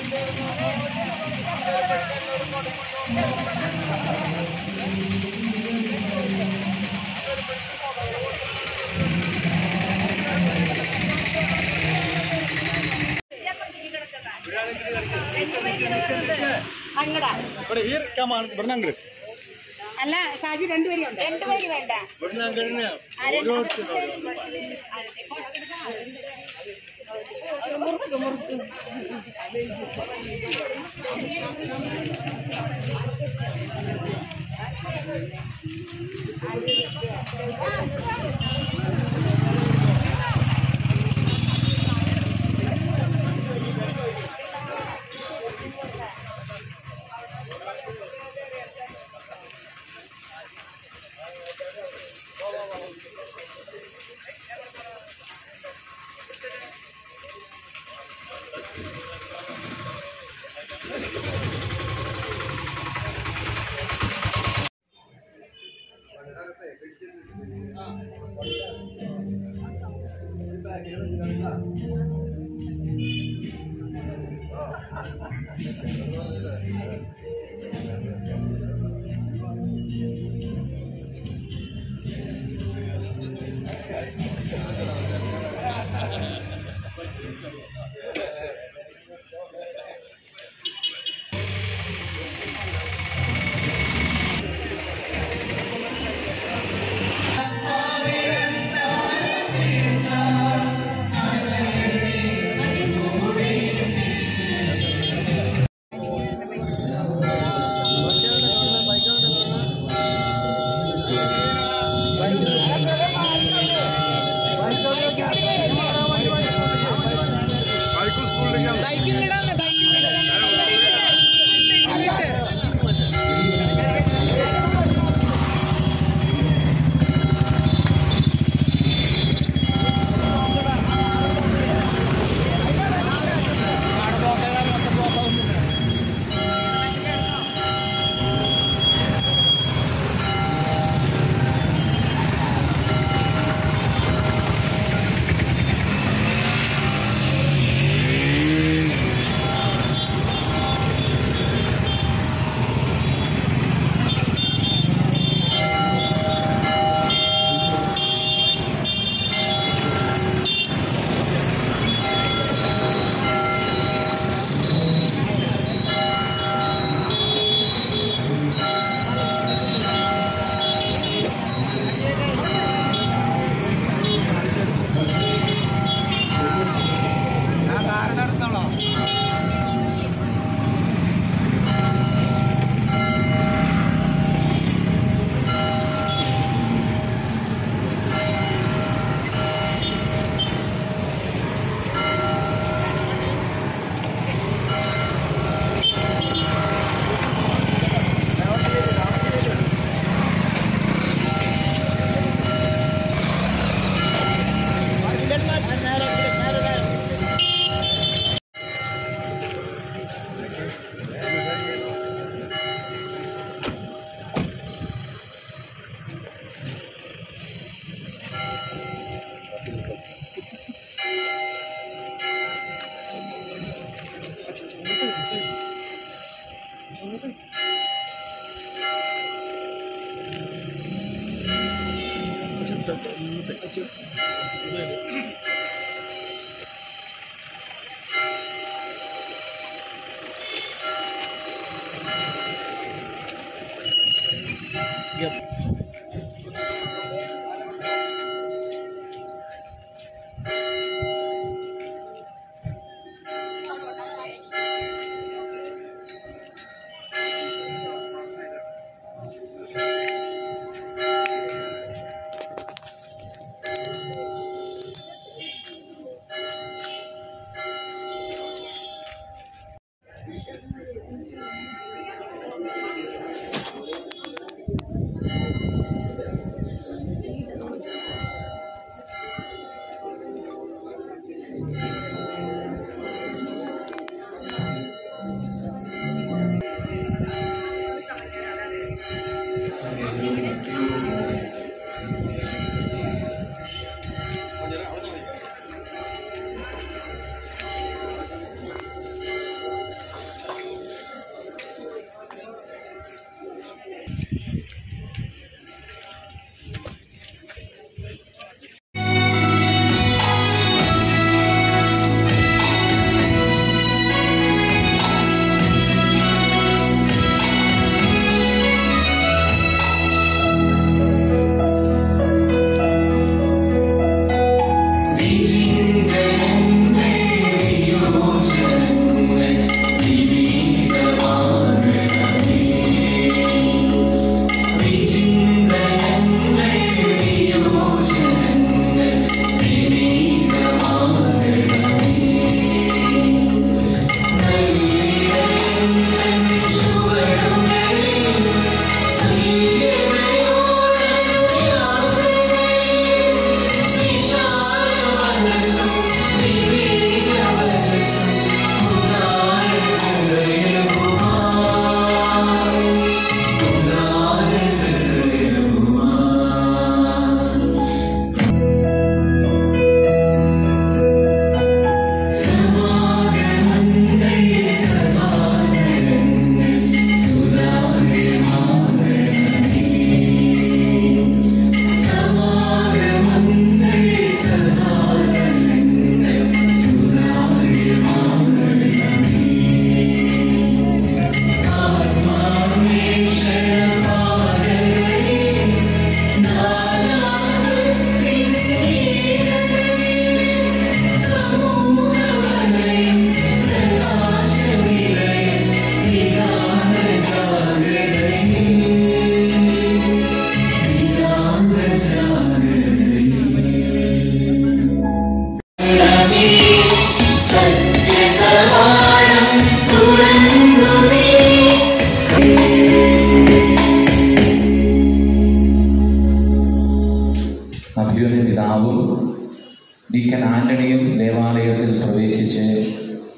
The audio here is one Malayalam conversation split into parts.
അങ്ങടാ ഇവിടെ ഈ കമാണ് ഇവിടെ അങ്ങട് അല്ല ഷാജി രണ്ടുപേരും ഉണ്ട് രണ്ടുപേര് വേണ്ട ഇവിടെ അങ്ങട്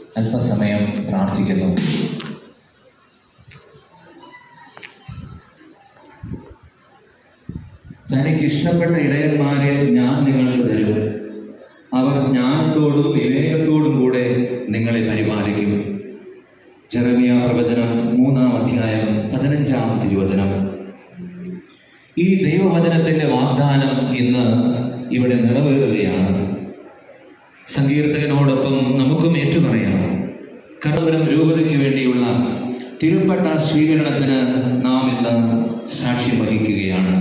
അല്പസമയം പ്രാർത്ഥിക്കുന്നു തനിക്ക് ഇഷ്ടപ്പെട്ട ഇടയന്മാരെ ഞാൻ നിങ്ങൾക്ക് തരും അവർ ജ്ഞാനത്തോടും വിവേകത്തോടും കൂടെ നിങ്ങളെ പരിപാലിക്കും ചെറമിയ പ്രവചനം മൂന്നാം അധ്യായം പതിനഞ്ചാം തിരുവചനം ഈ ദൈവവചനത്തിന്റെ വാഗ്ദാനം ഇന്ന് ഇവിടെ നിറവേറുകയാണ് സങ്കീർത്തകനോടൊപ്പം നമുക്കും ഏറ്റുപറയാം കർമ്മരം രൂപതയ്ക്ക് വേണ്ടിയുള്ള തിരുപ്പട്ട സ്വീകരണത്തിന് നാം ഇന്ന് സാക്ഷ്യം വഹിക്കുകയാണ്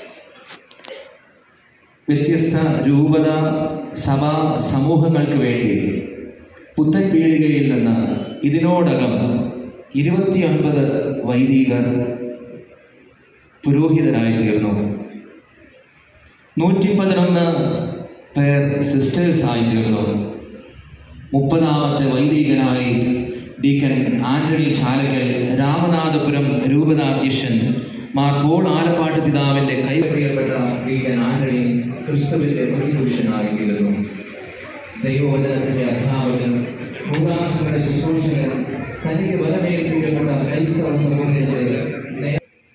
വ്യത്യസ്ത രൂപത സഭാ സമൂഹങ്ങൾക്ക് വേണ്ടി പുത്തൻ പീടികയിൽ നിന്ന് ഇതിനോടകം ഇരുപത്തിയൊൻപത് വൈദികർ പുരോഹിതരായി തീർന്നു നൂറ്റി പതിനൊന്ന് പേർ സിസ്റ്റേഴ്സ് ആയി തീർന്നു മുപ്പതാമത്തെ വൈദികനായി ഡീക്കൻ ആന്റണി ചാലക്കൽ രാമനാഥപുരം രൂപതാധ്യക്ഷൻ മാർ പോൾ ആലപ്പാട്ട് പിതാവിന്റെ കൈപ്രിയപ്പെട്ട ഡീക്കൻ ആന്റണി ക്രിസ്തുവിന്റെ പ്രതിപുരുഷനായി തീർന്നു ദൈവവചനത്തിന്റെ അധ്യാപകൻ ഭൂതാശങ്ങളുടെ ശുശ്രൂഷകൻ തനിക്ക് വലമേൽപ്പിക്കപ്പെട്ട ക്രൈസ്തവ സമൂഹത്തിന്റെ നേ-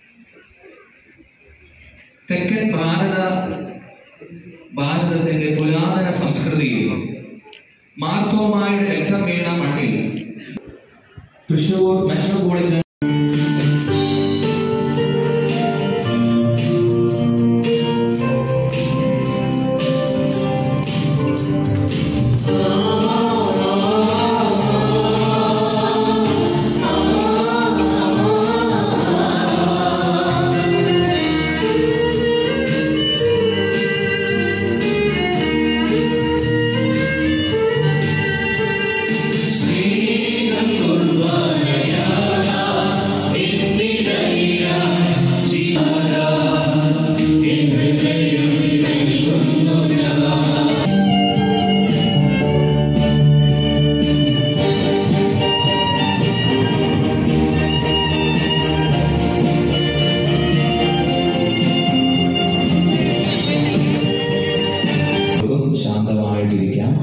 തെക്കൻ ഭാരത ഭാരതത്തിന്റെ പുരാതന സംസ്കൃതിയിൽ മാർത്തോമായുടെ രക്തം വീണ മണ്ണിൽ തൃശൂർ മെട്രോപൊളിറ്റൻ ശാന്തമായിട്ടിരിക്കാം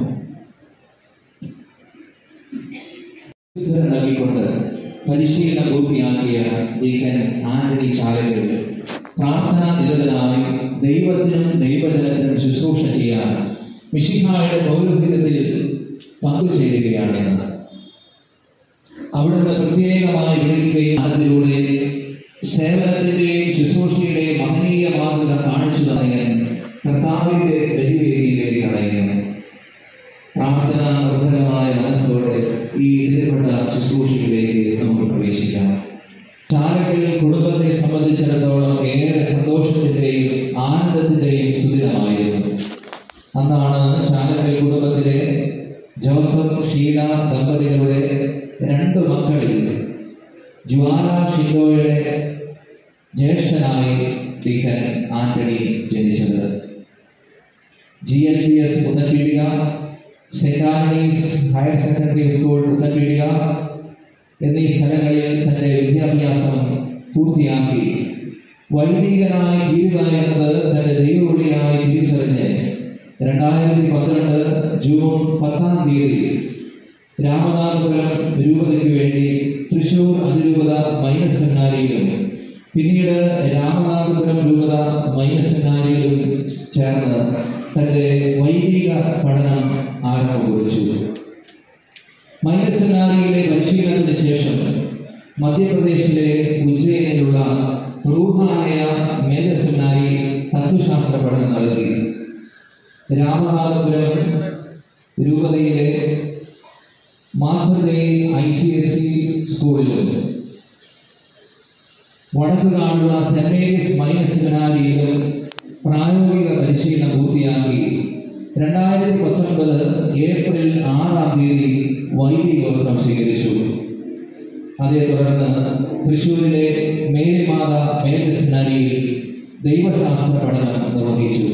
ഉത്തരം നൽകിക്കൊണ്ട് പരിശീലനം പൂർത്തിയാക്കിയ ഡീക്കൻ ആന്റണി ചാലകൽ പ്രാർത്ഥനാ നിരതനായി ദൈവത്തിനും ദൈവജനത്തിനും ശുശ്രൂഷ ചെയ്യാൻ മിഷിഹായുടെ പൗരോഹിത്യത്തിൽ പങ്കുചേരുകയാണെന്ന് അവിടുന്ന് പ്രത്യേകമായി വിളിക്കുകയും അതിലൂടെ സേവനത്തിന്റെയും ശുശ്രൂഷയുടെയും മഹനീയ മാതൃക കാണിച്ചു തടയാൻ കർത്താവിന്റെ ബലിവേദിയിലേക്ക് അടയുന്നു പ്രാർത്ഥനാ നിർഭരമായ മനസ്സോടെ ഈ ഇതിൽപ്പെട്ട ശുശ്രൂഷയിലേക്ക് നമുക്ക് പ്രവേശിക്കാം ചാലക്കൽ കുടുംബത്തെ സംബന്ധിച്ചിടത്തോളം ഏറെ സന്തോഷത്തിന്റെയും ആനന്ദത്തിന്റെയും സുദിനമായിരുന്നു അന്നാണ് ചാലക്കൽ കുടുംബത്തിലെ ജോസഫ് ഷീല ദമ്പതികളുടെ രണ്ട് മക്കളിൽ ജ്വാല ഷിൻഡോയുടെ ജ്യേഷ്ഠനായി ഡീക്കൻ ആന്റണി ജനിച്ചത് G L P S Puthenpeedika saint Antony's higher secondary school Puthenpeedika എന്നീ സ്ഥലങ്ങളിൽ തന്റെ വിദ്യാഭ്യാസം പൂർത്തിയാക്കി വൈദികനായി തീരുക എന്നത് തന്റെ ദൈവവിളിയായി തിരിച്ചറിഞ്ഞ് രണ്ടായിരത്തി പന്ത്രണ്ട് ജൂൺ പത്താം തീയതി രാമനാഥപുരം രൂപതയ്ക്ക് വേണ്ടി തൃശൂർ അതിരൂപത മൈനസ് സെമിനാരിയിലും പിന്നീട് രാമനാഥപുരം രൂപത മൈനസ് സെമിനാരിയിലും ചേർന്ന് തന്റെ വൈദിക പഠനം ആരംഭം കുറിച്ചു മൈനസ് സെമിനാരിയിലെ പരിശീലനത്തിന് ശേഷം മധ്യപ്രദേശിലെ ഉജ്ജയിനിലുള്ള റൂഹാനയ മേജ സെമിനാരി തത്വശാസ്ത്ര പഠനം നടത്തി രാമനാഥപുരം രൂപതയിലെ മാധുരേ ഐ സി എസ് സി സ്കൂളിലും വടക്കുകാടുള്ള സെന്റ് മേരീസ് മൈനസ് സെമിനാരിയിലും പ്രായോഗിക പരിശീലനം പൂർത്തിയാക്കി രണ്ടായിരത്തി പത്തൊൻപത് ഏപ്രിൽ ആറാം തീയതി വൈദിക വസ്ത്രം സ്വീകരിച്ചു അതേ തുടർന്ന് തൃശ്ശൂരിലെ മേരിമാത മേജ സെമിനാരിയിൽ ദൈവശാസ്ത്ര പഠനം നിർവഹിച്ചു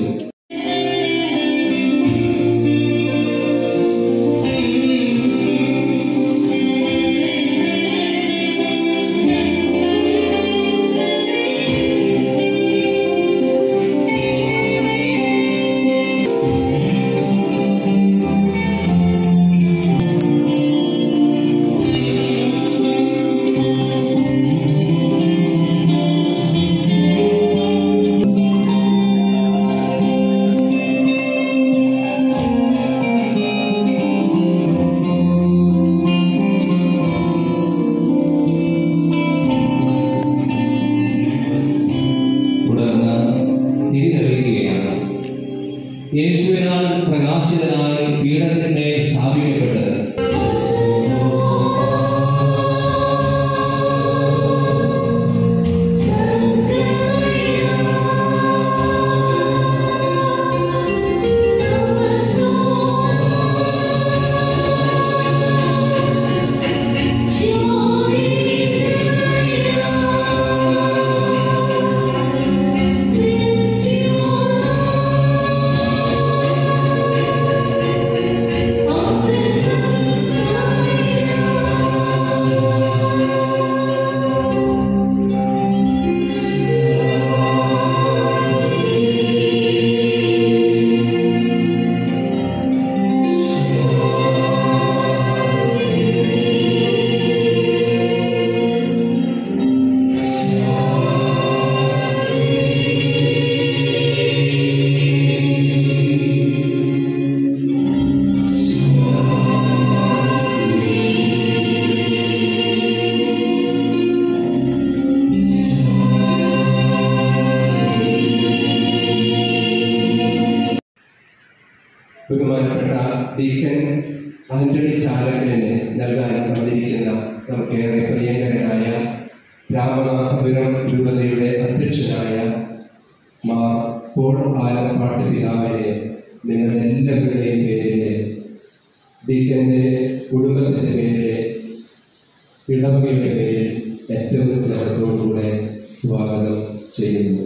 ഡീക്കൻ ആന്റണി ചാലക്കലിന് നൽകാൻ വന്നിരിക്കുന്ന നമുക്കേറെ പ്രിയങ്കരനായ രാമനാഥപുരം രൂപതയുടെ അധ്യക്ഷനായ മാർ പോൾ ആലപ്പാട്ട് പിതാവിനെ നിങ്ങളുടെ എല്ലാവരുടെയും പേരില് ഡീക്കന്റെ കുടുംബത്തിന്റെ പേരില് ഇടവകയുടെ പേരിൽ ഏറ്റവും സ്നേഹത്തോടുകൂടെ സ്വാഗതം ചെയ്യുന്നു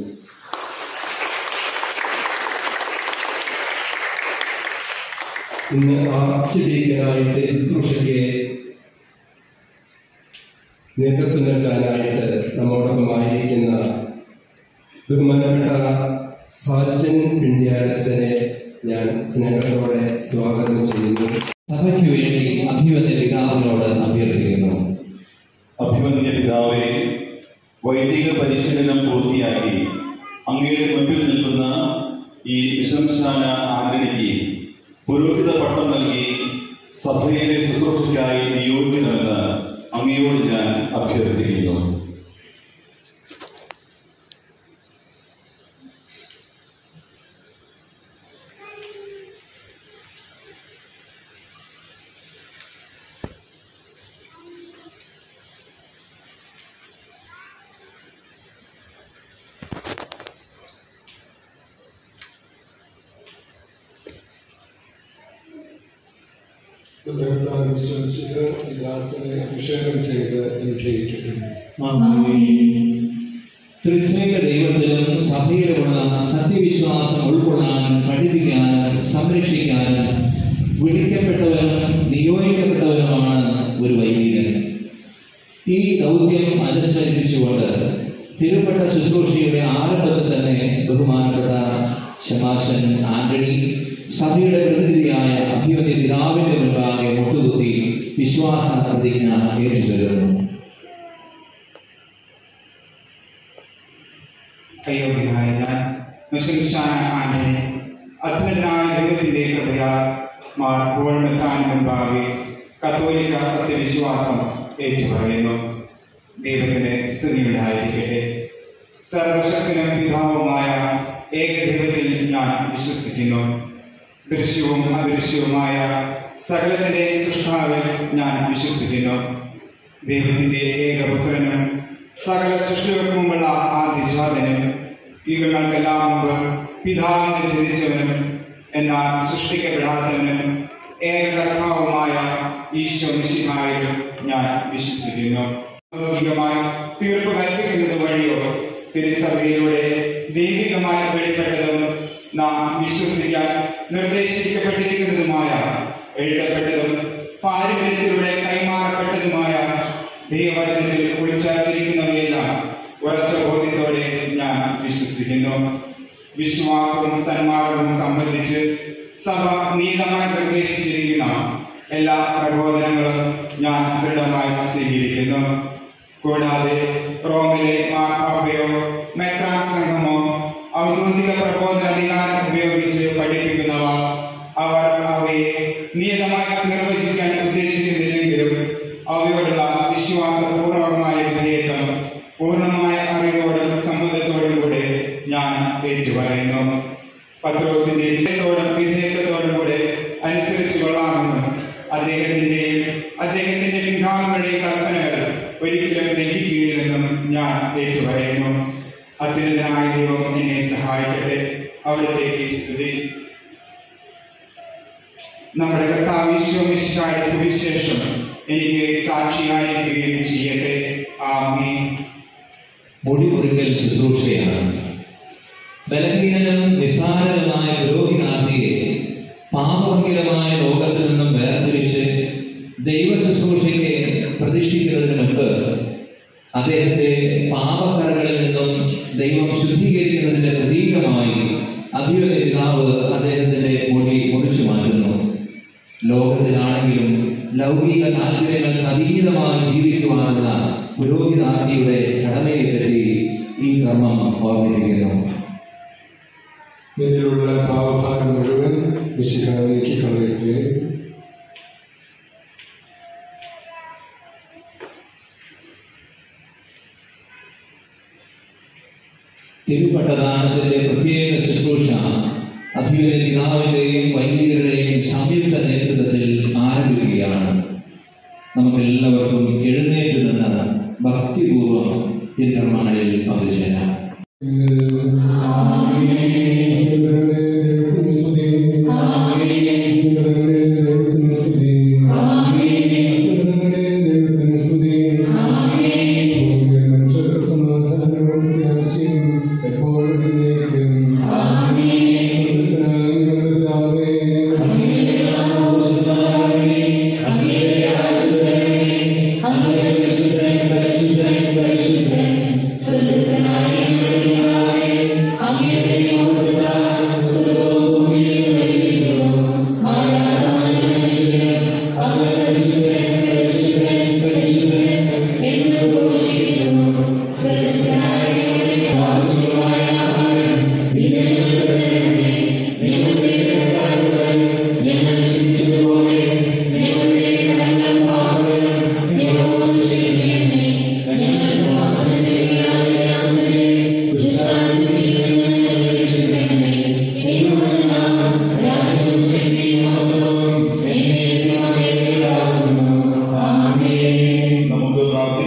ഇന്ന് ആർച്ച് ഡീക്കനായിട്ട് ശുശ്രൂഷയ്ക്ക് നേതൃത്വം നൽകാനായിട്ട് നമ്മോടൊപ്പം ആയിരിക്കുന്ന ബഹുമാനപ്പെട്ട സാജൻ പിണ്യാരച്ചനെ ഞാൻ സ്നേഹത്തോടെ സ്വാഗതം ചെയ്യുന്നു സഭയ്ക്ക് വേണ്ടി അഭിവന്യ പിതാവിനോട് അഭ്യർത്ഥിക്കുന്നു അഭിമന്യ പിതാവെ വൈദിക പരിശീലനം പൂർത്തിയാക്കി അങ്ങയുടെ മുൻപിൽ നിൽക്കുന്ന ഈ വിശംസാന ആന്റണിക്ക് പുരോഹിത പട്ടം നൽകി സഭയിലെ ശുശ്രൂഷയ്ക്കായി നിയോഗിക്കണമെന്ന് അങ്ങയോട് ഞാൻ അഭ്യർത്ഥിക്കുന്നു കർത്താവ് വിശ്വസിച്ച് ഈ ദാസനെ അഭിഷേകം ചെയ്ത് അനുഗ്രഹിക്കട്ടെ തൃത്വൈക ദൈവത്തിലും സഭയിലുമുള്ള സത്യവിശ്വാസം ഉൾക്കൊള്ളാനും പഠിപ്പിക്കാനും സംരക്ഷിക്കാനും വിളിക്കപ്പെട്ടവരും നിയോഗിക്കപ്പെട്ടവരുമാണ് ഒരു വൈദികൻ ഈ ദൗത്യം അനുസ്മരിപ്പിച്ചുകൊണ്ട് തിരുപ്പെട്ട ശുശ്രൂഷയുടെ ആരംഭത്തിൽ തന്നെ ബഹുമാനപ്പെട്ട ശമാശൻ ആന്റണി സഭയുടെ പ്രതിനിധിയായ അഭിവന്യ പിതാവിന്റെ മുൻപാകെ മുട്ടുകുത്തി വിശ്വാസ പ്രതിജ്ഞ ഏറ്റുചൊല്ലുന്നു അയോഗ്യനായ ഞാൻ മിശംശാന ആന്റണി അത്യുന്നതനായ ദൈവത്തിന്റെ കൃപയാൽ മാർ പൂർണ്ണത്താൻ മുൻപാകെ കത്തോലിക്ക സത്യവിശ്വാസം ഏറ്റുപറയുന്നു ദൈവത്തിന് സ്തുതിയുണ്ടായിരിക്കട്ടെ സർവശക്തനും പിതാവുമായ ഏകദൈവത്തിൽ ഞാൻ വിശ്വസിക്കുന്നു ദൃശ്യവും അദൃശ്യവുമായ സകലത്തിന്റെ സൃഷ്ടാവിൽ ഞാൻ വിശ്വസിക്കുന്നു ദൈവത്തിന്റെ ഏകപുത്രനും സകല സൃഷ്ടികൾക്കും മുമ്പുള്ള ആദ്യജാതനും യുഗങ്ങൾക്കെല്ലാം മുമ്പ് പിതാവിന് ജനിച്ചവനും എന്നാൽ സൃഷ്ടിക്കപ്പെടാത്തവനും ഏകകർത്താവുമായ ഈശോ മിശിഹായിലും ഞാൻ വിശ്വസിക്കുന്നു ലൗകികമായി തീർപ്പ് കൽപ്പിക്കുന്നത് വഴിയോ തിരുസഭയിലൂടെ ദൈവികമായി വെളിപ്പെട്ടതും നാം വിശ്വസിക്കാൻ നിർദ്ദേശിക്കപ്പെട്ടിരിക്കുന്നതുമായ എഴുതപ്പെട്ടതും പാരമ്പര്യത്തിലൂടെ കൈമാറപ്പെട്ടതുമായ ദൈവവചനത്തിൽ ഉൾച്ചേർത്തിരിക്കുന്നവയെല്ലാം ഉറച്ച ബോധ്യത്തോടെ ഞാൻ വിശ്വസിക്കുന്നു വിശ്വാസവും സന്മാർഗവും സംബന്ധിച്ച് സഭ നീതമായി നിർദ്ദേശിച്ചിരിക്കുന്ന എല്ലാ പ്രബോധനങ്ങളും ഞാൻ ദൃഢമായി സ്വീകരിക്കുന്നു കൂടാതെ റോമിലെ മാർപ്പാപ്പയോ മെത്രാൻ സംഘമോ ഔദ്യോഗിക പ്രബോധന അധികാരം ഉപയോഗിച്ച് പഠിപ്പിക്കുന്നവ അവർ അവയെ നിയതമായി നിർവചിക്കാൻ ഉദ്ദേശിക്കുന്നില്ലെങ്കിലും അവയോടുള്ള വിശ്വാസപൂർവകമായ വിധേയത്വം പൂർണ്ണമായ അറിവോടും സമ്മതത്തോടും കൂടെ ഞാൻ ഏറ്റുപറയുന്നു പത്രോസിന്റെ വിധേയത്തോടും വിധേയത്വത്തോടും കൂടെ അനുസരിച്ചു കൊള്ളാമെന്നും അദ്ദേഹത്തിന്റെയും അദ്ദേഹത്തിന്റെ പിതാവുകളുടെയും കൽപ്പനകൾ ഒരിക്കലും ലംഘിക്കുകയില്ലെന്നും ഞാൻ ഏറ്റുപറയുന്നു അത്യുന്നതനായ ദൈവം എന്നെ സഹായിക്കട്ടെ അവിടത്തേക്ക് സ്തുതി നമ്മുടെ കർത്താവ് ഈശോമിശിഹായുടെ സുവിശേഷം എനിക്ക് സാക്ഷിയായിരിക്കുകയും ചെയ്യട്ടെ ആമീൻ മുടി മുറിക്കൽ ശുശ്രൂഷയാണ് ബലഹീനനും നിസ്സാരനുമായ പുരോഹിതാർത്ഥിയെ പാപഭംഗിതമായ ലോകത്തിൽ നിന്നും വേർതിരിച്ച് ദൈവ ശുശ്രൂഷയ്ക്ക് പ്രതിഷ്ഠിക്കുന്നതിന് മുൻപ് അദ്ദേഹത്തെ പാപക്കരകളിൽ നിന്നും ദൈവം ശുദ്ധീകരിക്കുന്നതിന്റെ പ്രതീകമായി അഭിവന്റെ പിതാവ് അദ്ദേഹത്തിന്റെ മുടി മുറിച്ചു മാറ്റുന്നു ലോകത്തിലാണെങ്കിലും ലൗകിക താല്പര്യങ്ങൾക്ക് അതീതമായി ജീവിക്കുവാനുള്ള പുരോഹിതാർത്ഥിയുടെ കടമയെപ്പറ്റി ഈ കർമ്മം ഓർമ്മിപ്പിക്കുന്നു നിന്നിലുള്ള പാവഭാരം മുഴുവൻ വിശുദ്ധ നീക്കിക്കളയട്ടെ തിരുപ്പട്ടദാനത്തിന്റെ പ്രത്യേക ശുശ്രൂഷ അഭിമന്യ പിതാവിന്റെയും വൈദികരുടെയും സംയുക്ത നേതൃത്വത്തിൽ ആരംഭിക്കുകയാണ് നമുക്കെല്ലാവർക്കും എഴുന്നേറ്റ് നിന്ന് ഭക്തിപൂർവം തിരുക്കർമ്മങ്ങളിൽ പങ്കുചേരാം നമുക്ക് പ്രാർത്ഥിക്കാം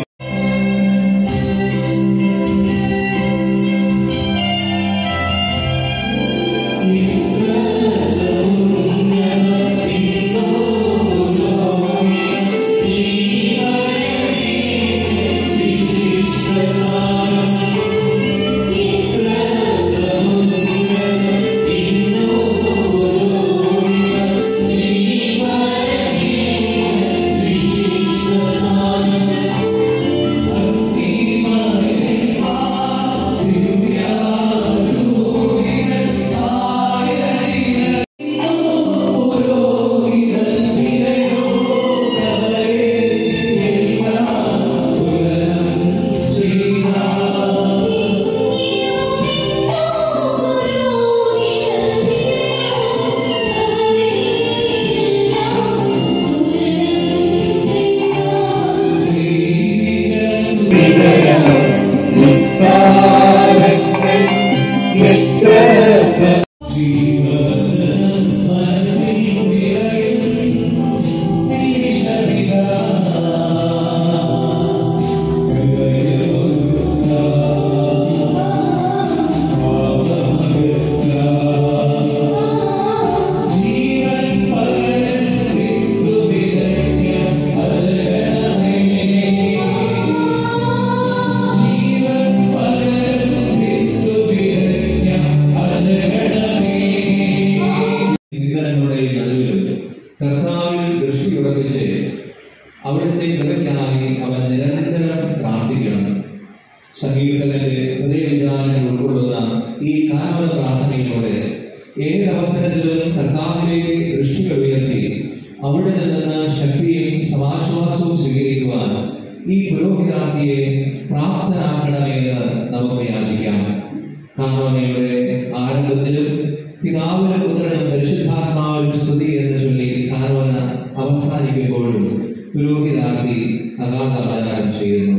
നിന്ദനങ്ങളുടെ നടുവിലും കർത്താവിൽ ദൃഷ്ടി ഉറപ്പിച്ച് അവിടുത്തെ കൃപയ്ക്കായി അവൻ നിരന്തരം പ്രാർത്ഥിക്കണം സംഗീതത്തിന്റെ ഹൃദയവിചാരങ്ങൾ ഉൾക്കൊള്ളുന്ന ഈ കാരണ പ്രാർത്ഥനയിലൂടെ ഏതൊരവസരത്തിലും കർത്താവിലേക്ക് ദൃഷ്ടികൾ ഉയർത്തി അവിടെ നിന്ന് ശക്തിയും സമാശ്വാസവും സ്വീകരിക്കുവാൻ ഈ പുരോഹിതാർത്ഥിയെ പ്രാപ്തനാക്കണമെന്ന് നമുക്ക് യാചിക്കാം കാനോനയുടെ ആരംഭത്തിലും പിതാവിനും പുത്രനും പരിശുദ്ധാത്മാവിനും സ്തുതി എന്ന് ചൊല്ലി കാനോന അവസാനിക്കുമ്പോഴും പുരോഹിതാർത്ഥി അഗാധാചാരം ചെയ്യുന്നു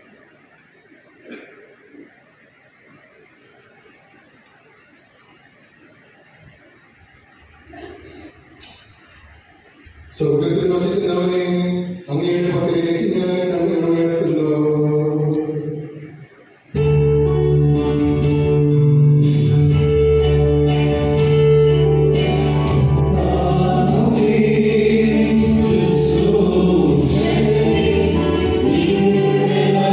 സ്വർഗത്തിൽ വസിക്കുന്നവനെ അങ്ങയുടെ പക്കലേക്ക് ഞാൻ കണ്ണുകളെടുക്കുന്നു ും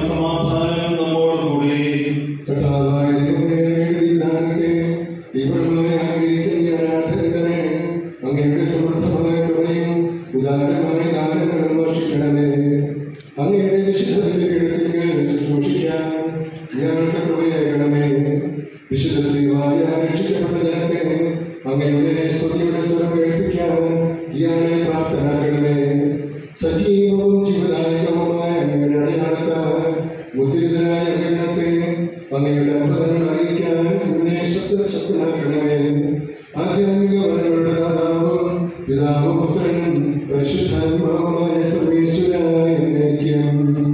സമാധാനം നമ്മോടുകൂടെ കർത്താവായ ദൈവമേ, ദൈവത്തെ തീവ്രമായി ആഗ്രഹിക്കുന്ന ഈ ആരാധകരെ അങ്ങയുടെ സമർത്ഥമായ കൃപയും ഉദാരമായ ദാനങ്ങളും വർഷിക്കണമേ അങ്ങയുടെ വിശുദ്ധ കിടത്തിൽ ശുശ്രൂഷിക്കാൻ ഞങ്ങൾക്ക് കൃപയേകണമേ വിശുദ്ധ ശ്രീവായ രക്ഷിക്കപ്പെട്ട ജനത്തെ അങ്ങയുടെ സ്തുതിയുടെ സ്വരം കേൾപ്പിക്കാൻ ഇയാളെ പ്രാപ്തനാക്കണമേ സജീവവും ജീവദായകവുമായ അങ്ങയുടെ അടയാളത്താൽ മുദ്രിതനായ ജനത്തെ അങ്ങയുടെ അത്ഭുതങ്ങൾ അറിയിക്കാൻ ഇവിടെ ശബ്ദ ശക്തനാക്കണമേ ആധ്യാത്മിക വരങ്ങളുടെ ദാതാവും പിതാവും പുത്രനും പരിശുദ്ധാത്മാവുമായ സർവേശ്വരായ എന്നേക്കും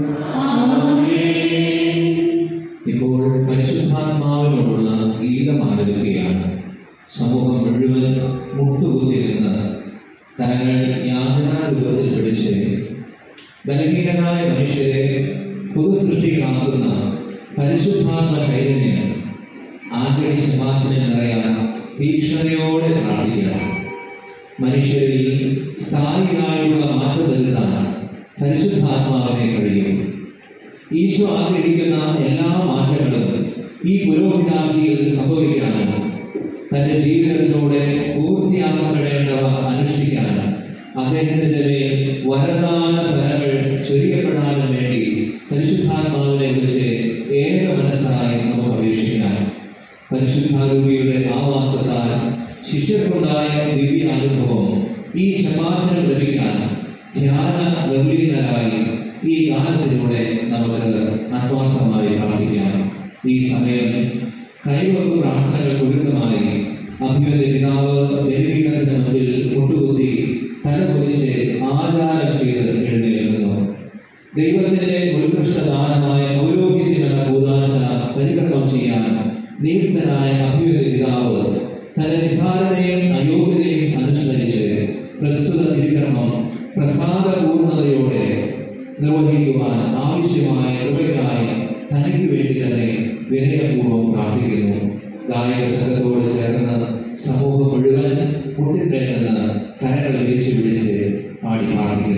ഇപ്പോൾ പരിശുദ്ധാത്മാവിനോടുള്ള ഗീതം ആലപിക്കുകയാണ് സമൂഹം മുഴുവൻ മുട്ടുകുത്തി നിന്ന് തലങ്ങൾ യാതനാ രൂപത്തിൽ പിടിച്ച് ബലഹീനരായ മനുഷ്യരെ പുതുസൃഷ്ടികളാക്കുന്ന പരിശുദ്ധാത്മ ചൈതന്യം ആന്റണി ശമാശനെ നിറയാൻ തീക്ഷ്ണതയോടെ പ്രാർത്ഥിക്കണം മനുഷ്യരിൽ സ്ഥായിയായുള്ള മാറ്റം വരുത്താൻ പരിശുദ്ധാത്മാവിനെ കഴിയും ഈശോ ആഗ്രഹിക്കുന്ന എല്ലാ മാറ്റങ്ങളും ഈ പുരോഹിതാഗ്നിയിൽ സംഭവിക്കാനും തന്റെ ജീവിതത്തിലൂടെ പൂർത്തിയാക്കപ്പെടേണ്ടവ അനുഷ്ഠിക്കാനും അദ്ദേഹത്തിന്റെ മേൽ വരദാന ഫലങ്ങൾ ചൊരിയപ്പെടാനും വേണ്ടി പരിശുദ്ധാത്മാവിനെ കുറിച്ച് ഏക മനസ്സായി നമുക്ക് അപേക്ഷിക്കാം പരിശുദ്ധാരൂപിയുടെ ആവാസത്താൽ ശിഷ്യർക്കുണ്ടായ ദിവ്യാനുഭവം ഈ ശമാശനം ലഭിക്കാൻ ധ്യാന നിർലീനരായി ഈ ഗാനത്തിലൂടെ നമുക്ക് ആത്മാർത്ഥമായി പ്രാർത്ഥിക്കാം ഈ സമയം കൈവപ്പ് പ്രാർത്ഥനകൾ ഉയർന്നമായി അഭിമന്യ പിതാവ് ബലിപീഠത്തിന് മുമ്പിൽ മുട്ടുകുത്തി തലകുലിച്ച് ആചാരം ചെയ്ത് എഴുന്നേൽക്കുന്നു ദൈവത്തിന്റെ ഉത്കൃഷ്ട ദാനമായ പൗരോഹിത്യമെന്ന കൂതാശ പരികർമ്മം ചെയ്യാൻ നിയുക്തനായ അഭിമന്യ പിതാവ് തന്റെ നിസാരതയും അയോഗ്യതയും അനുസ്മരിച്ച് പ്രസ്തുത തിരുക്കർമ്മം പ്രസാദപൂർണതയോടെ നിർവഹിക്കുവാൻ ആവശ്യമായ കൃപയ്ക്കായി തനിക്ക് വേണ്ടി തന്നെ വിനയപൂർവ്വം പ്രാർത്ഥിക്കുന്നു ഗായക സംഘത്തോട് ചേർന്ന് സമൂഹം മുഴുവൻ മുട്ടിട്ടേന്ന് കരകൾ വിരിച്ചു പിടിച്ച് പാടി പ്രാർത്ഥിക്കുന്നു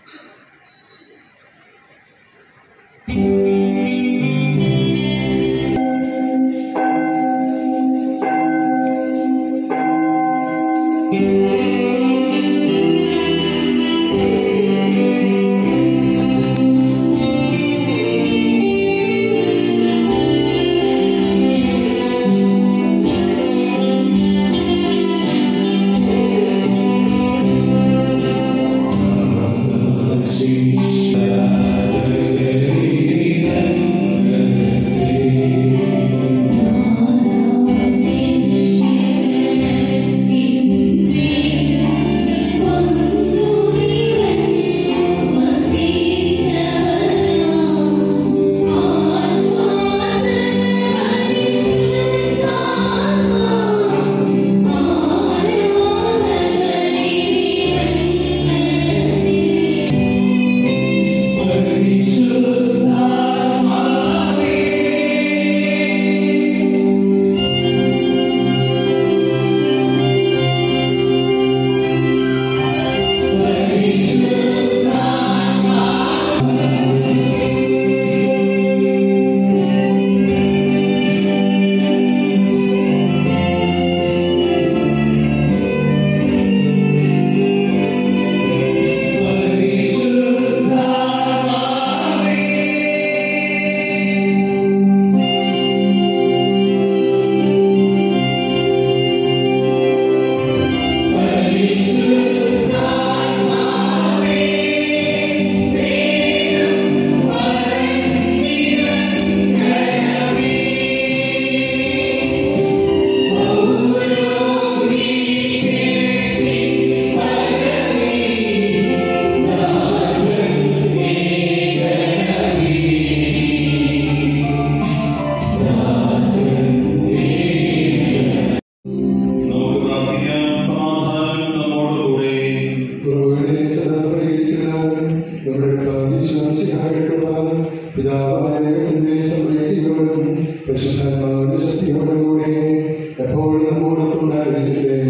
നമുക്ക് പ്രാർത്ഥിക്കാം സമാധാനം നമ്മോടുകൂടെ കുറവുകളെ സദാ പരിഹരിക്കുന്നവൻ നമ്മുടെ വിശ്വാസിയായിട്ടുള്ള പിതാവായ ദൈവത്തിന്റെ സമൃദ്ധിയോടും പരിശുദ്ധാത്മാവിന്റെ ശക്തിയോടും കൂടെ എപ്പോഴും നമ്മോടൊപ്പമുണ്ടായിരിക്കട്ടെ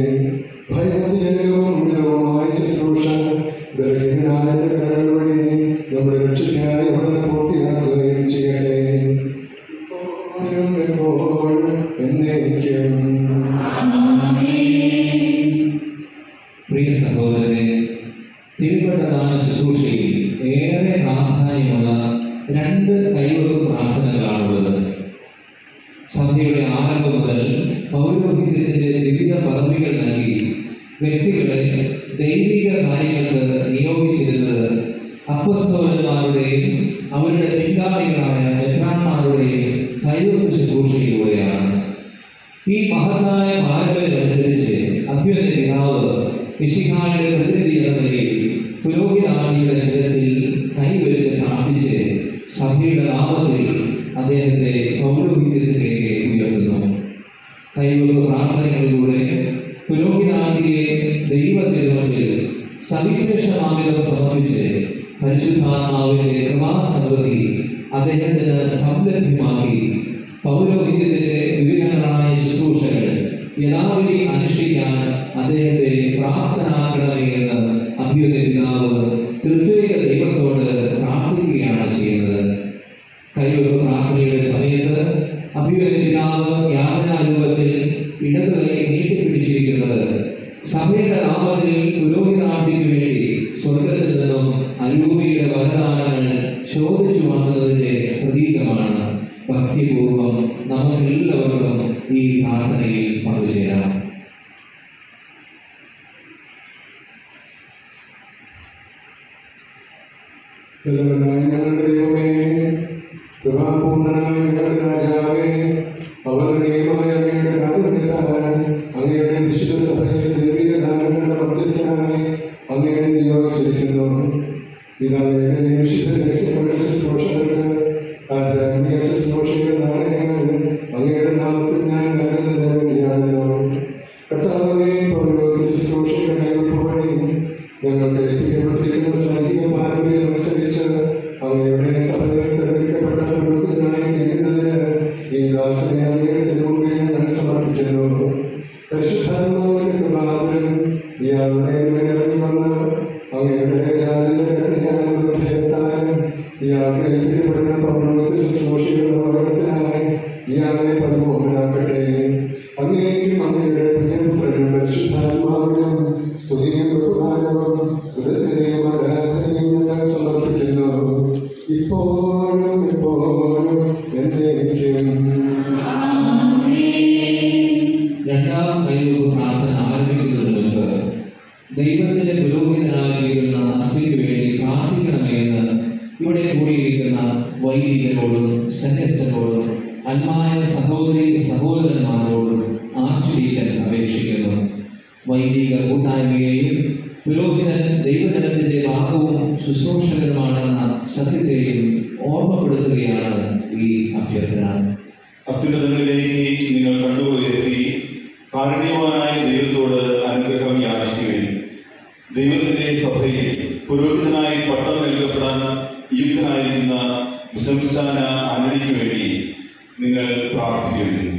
ഭയജനകവും ഉന്നതവുമായ ശുശ്രൂഷ ബലഹീനനായ കരങ്ങൾ വഴി നമ്മുടെ രക്ഷയ്ക്കായി അവിടുന്ന് പൂർത്തിയാക്കുകയും ശുശ്രൂഷയിലൂടെയാണ് ഈ മഹത്തായ പാരമ്പര്യമനുസരിച്ച് അഭ്യുന്ന പിതാവ് മിശിഹായുടെ പ്രതിനിധി എന്ന നിലയിൽ പുരോഹിതാദിയുടെ ശിരസിൽ കൈവച്ച് പ്രാർത്ഥിച്ച് സഭയുടെ നാമത്തിൽ അദ്ദേഹത്തെ പൗരോഹിത്യത്തിലേക്ക് ഉയർത്തുന്നു കൈവെപ്പ് പ്രാർത്ഥനകളിലൂടെ പുരോഹിതാദിയെ ദൈവത്തിന് മുന്നിൽ സവിശേഷമാമിതം സമർപ്പിച്ച് പരിശുദ്ധാത്മാവിന്റെ കൃപാസമൃദ്ധി അദ്ദേഹത്തിന് സംലഭ്യമാക്കി പൗരോഹിത്യത്തിന്റെ വിവിധങ്ങളായ ശുശ്രൂഷകൾ യഥാവിധി അനുഷ്ഠിക്കാൻ അദ്ദേഹത്തെ പ്രാപ്തനാക്കണമേ എന്ന് അഭ്യുദയ പിതാവ് തൃത്വിക ദൈവത്തോട് പ്രാർത്ഥിക്കുകയാണ് ചെയ്യുന്നത് കൈവെപ്പ് പ്രാർത്ഥനയുടെ സമയത്ത് അഭ്യുദയ പിതാവ് യാതനാരൂപത്തിൽ ഇടതുകൈ നീട്ടിപ്പിടിച്ചിരിക്കുന്നത് സഭയുടെ നാമത്തിൽ പുരോഹിതാർത്ഥിക്ക് വേണ്ടി സ്വർഗത്തിൽ നിന്നും അരൂപിയുടെ വരദാനങ്ങൾ ചോദിച്ചു വാങ്ങുന്നതിന്റെ പ്രതീകമാണ് ഭക്തിപൂർവം നമുക്കെല്ലാവർക്കും ഈ പ്രാർത്ഥനയിൽ പങ്കുചേരാം ബലവാനായ ഞങ്ങളുടെ ദൈവമേ കൃപാപൂർണനായ ഞങ്ങളുടെ രാജാവേ അവരുടെയുമായ അങ്ങയുടെ കാരുണ്യത്താൽ അങ്ങയുടെ വിശുദ്ധ സഭയിൽ ദൈവിക ദാനങ്ങളുടെ മധ്യസ്ഥനായി അങ്ങയുടെ നിയോഗിച്ചിരിക്കുന്നു ഇതങ്ങയുടെ വിശുദ്ധ രഹസ്യങ്ങളുടെ ശുശ്രൂഷകൾക്ക് ആധ്യാത്മിക ശുശ്രൂഷയുടെ നാണയങ്ങൾ അങ്ങയുടെ നാമത്തിൽ ഞാൻ നൽകുന്നതിന് വേണ്ടിയാണല്ലോ കർത്താവേ പൗരോഹിത്യ ശുശ്രൂഷയുടെ കൈവപ്പ് വഴി ഞങ്ങൾക്ക് ഏൽപ്പിക്കപ്പെട്ടിരിക്കുന്ന സൈനിക പാരമ്പര്യം അനുസരിച്ച് അങ്ങയുടെ സഭയിൽ തെരഞ്ഞെടുക്കപ്പെട്ട പുരോഹിതനായി തീരുന്നതിന് ഈ ദാസനെ അങ്ങയുടെ മുമ്പിൽ ഞങ്ങൾ സമർപ്പിക്കുന്നു പരിശുദ്ധാത്മാവിന്റെ കൃപാവരം ഇയാളുടെ മേലിറങ്ങി വന്ന് അങ്ങയുടെ ജാതിയുടെ ഭയത്താലും ഇയാൾക്ക് ഏൽപ്പിക്കപ്പെടുന്ന പൗരോഹിത്യ ശുശ്രൂഷയുടെ വർഗത്തിനായി ഇയാളെ പരിപൂർണനാക്കട്ടെ അങ്ങേക്കും അങ്ങയുടെ പ്രിയപുത്രനും പരിശുദ്ധാത്മാവിനും സ്തുതിയും ബഹുമാനവും ഹൃദയത്തെയും ആരാധനയും ഞങ്ങൾ സമർപ്പിക്കുന്നു ഇപ്പോഴും എപ്പോഴും എന്നേക്കും രണ്ടാം കൈവെപ്പ് പ്രാർത്ഥന ആരംഭിക്കുന്നതിന് മുൻപ് ദൈവത്തിന്റെ പുരോഹിതനായിരിക്കുന്ന അർത്ഥിക്ക് വേണ്ടി പ്രാർത്ഥിക്കണമെന്ന് ഇവിടെ കൂടിയിരിക്കുന്ന വൈദികരോടും സന്യസ്തരോടും അന്മായ സഹോദരി സഹോദരന്മാരോടും ആർച്ചുഡീക്കൻ അപേക്ഷിക്കുന്നു വൈദിക കൂട്ടായ്മയെയും പുരോഹിതൻ ദൈവജനത്തിന്റെ ഭാഗവും ശുശ്രൂഷകരുമാണെന്ന സത്യത്തെയും ഓർമ്മപ്പെടുത്തുകയാണ് ഈ അഭ്യർത്ഥന അത്യുന്നതങ്ങളിലേക്ക് നിങ്ങൾ കണ്ടുപോയെത്തി കാരുണ്യവാനായ ദൈവത്തോട് അനുഗ്രഹം യാചിക്കുകയും ദൈവത്തിന്റെ സഭയിൽ പുരോഹിതനായി പട്ടം നൽകപ്പെടാൻ യുക്തനായിരിക്കുന്ന സംസ്ഥാന ആന്റണിക്ക് വേണ്ടി നിങ്ങൾ പ്രാർത്ഥിക്കുകയും